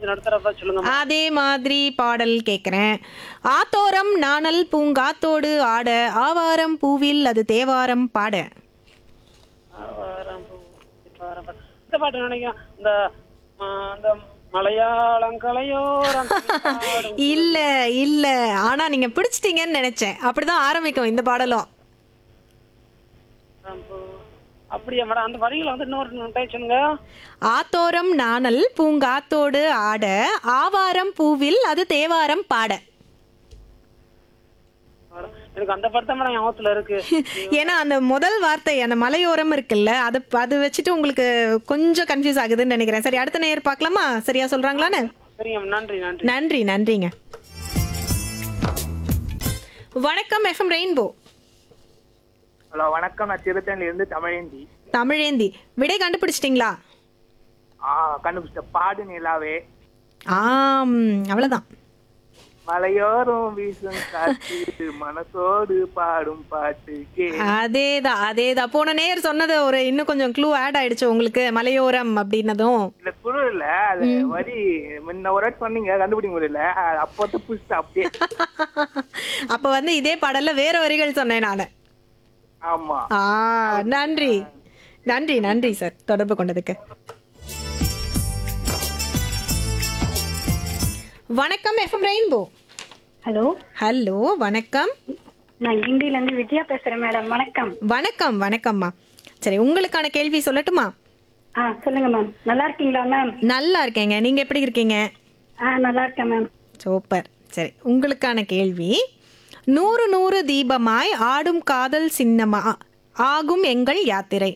கொஞ்சம் நடத்துறப்ப சொல்லுங்க அதே மாதிரி பாடல் கேட்குறேன் ஆத்தோரம் நாணல் பூங்காத்தோடு ஆட ஆவாரம் பூவில் அது தேவாரம் பாட ஆவாரம் பூ, சிப்பாரம் பாட்டு. இந்த பாட்டு நினைக்கிறேன் இந்த ஆ, இந்த மலையாளம் கலையோரம் பாடும் இல்ல இல்ல ஆனா நீங்க பிடிச்சிட்டீங்கன்னு நினைச்சேன் அப்படிதான் ஆரம்பிக்கும் இந்த பாடலும் பூ. அப்படியா மேடம் அந்த வரிகளை வந்து இன்னொரு டைம் சொல்லுங்க ஆத்தோரம் நாணல் பூங்காத்தோடு ஆட ஆவாரம் பூவில் அது தேவாரம் பாட மேடம், எனக்கு அந்த பாட்டு தான் மேடம் ஞாபகத்துல இருக்கு ஏன்னா அந்த முதல் வார்த்தை அந்த மலையோரம் இருக்குல்ல அது அது வச்சுட்டு உங்களுக்கு கொஞ்சம் கன்ஃபியூஸ் ஆகுதுன்னு நினைக்கிறேன் சரி அடுத்த நேர் பார்க்கலாமா சரியா சொல்றாங்களான்னு சரிங்க நன்றி நன்றி நன்றி நன்றிங்க வணக்கம் எஃப்எம் ரெயின்போ ஹலோ வணக்கம் நான் திருத்தணில இருந்து தமிழேந்தி தமிழேந்தி விடை கண்டுபிடிச்சிட்டிங்களா ஆ கண்டுபிடிச்ச பாடு நிலாவே ஆம் அவ்வளவுதான் மலையோரம் வீசும் காற்று மனசோடு பாடும் பாட்டு கே அதேதான் அதேதான் போன நேர் சொன்னது ஒரு இன்னும் கொஞ்சம் க்ளூ ஆட் ஆயிடுச்சு உங்களுக்கு மலையோரம் அப்படின்னதும் இல்ல குழு இல்ல அது வரி முன்ன ஒரு வாட்டி சொன்னீங்க கண்டுபிடிக்க முடியல அது அப்போ புதுசு அப்படியே அப்ப வந்து இதே பாடல்ல வேற வரிகள் சொன்னேன் நானு ஆமா ஆ நன்றி நன்றி நன்றி சார் தொடர்பு கொண்டதுக்கு வணக்கம் எஃப்எம் ரெயின்போ ஹலோ ஹலோ வணக்கம் நான் கிண்டில இருந்து விஜயா பேசுறேன் மேடம் வணக்கம் வணக்கம் வணக்கம்மா சரி உங்களுக்கான கேள்வி சொல்லட்டுமா ஆ சொல்லுங்க மேம் நல்லா இருக்கீங்களா மேம் நல்லா இருக்கேங்க நீங்க எப்படி இருக்கீங்க ஆ நல்லா இருக்கேன் மேம் சூப்பர் சரி உங்களுக்கான கேள்வி நூறு நூறு தீபமாய் ஆடும் காதல் சின்னமா ஆகும் எங்கள் யாத்திரை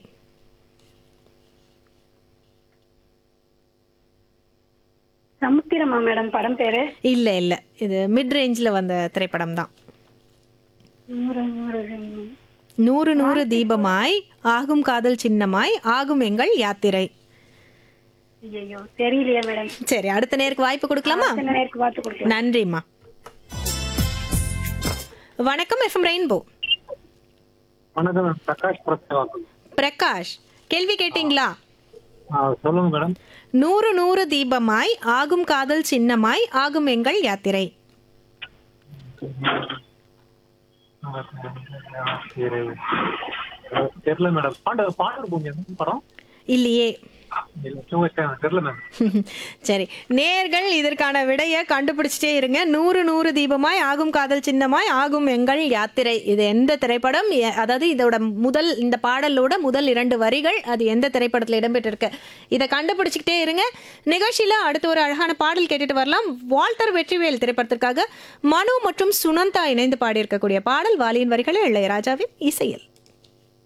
சமுத்திரமா மேடம் படம் பேரு இல்ல இல்ல இது மிட் ரேஞ்சில் வந்த திரைப்படம் தான் நூறு நூறு நூறு நூறு தீபமாய் ஆகும் காதல் சின்னமாய் ஆகும் எங்கள் யாத்திரை ஐயோ தெரியலையே மேடம் சரி அடுத்த நேருக்கு வாய்ப்பு கொடுக்கலாமா சின்ன நேருக்கு பார்த்து கொடுக்கலாம் நன்றிம்மா வணக்கம் எஃப்எம் ரெயின்போ வணக்கம் மேம் பிரகாஷ் பிரசவாக்கம் பிரகாஷ் கேள்வி கேட்டீங்களா சொல்லுங்க மேடம் நூறு நூறு தீபமாய் ஆகும் காதல் சின்னமாய் ஆகும் எங்கள் யாத்திரை சரி தெரியல மேடம் பாண்ட பாண்டர் பூமி எந்த படம் இல்லையே இல்ல, சும்மா கேட்டேன். தெரியல மேம் சரி நேர்கள் இதற்கான விடையை கண்டுபிடிச்சிட்டே இருங்க நூறு நூறு தீபமாய் ஆகும் காதல் சின்னமாய் ஆகும் எங்கள் யாத்திரை இது எந்த திரைப்படம் எ- அதாவது இதோட முதல் இந்த பாடலோட முதல் இரண்டு வரிகள் அது எந்த திரைப்படத்தில் இடம்பெற்றிருக்கு இதை கண்டுபிடிச்சிக்கிட்டே இருங்க நிகழ்ச்சியில அடுத்து ஒரு அழகான பாடல் கேட்டுட்டு வரலாம் வால்டர் வெற்றிவேல் திரைப்படத்திற்காக மனு மற்றும் சுனந்தா இணைந்து பாடியிருக்கக்கூடிய பாடல் வாலியின் வரிகளில் இளையராஜாவின் இசையில்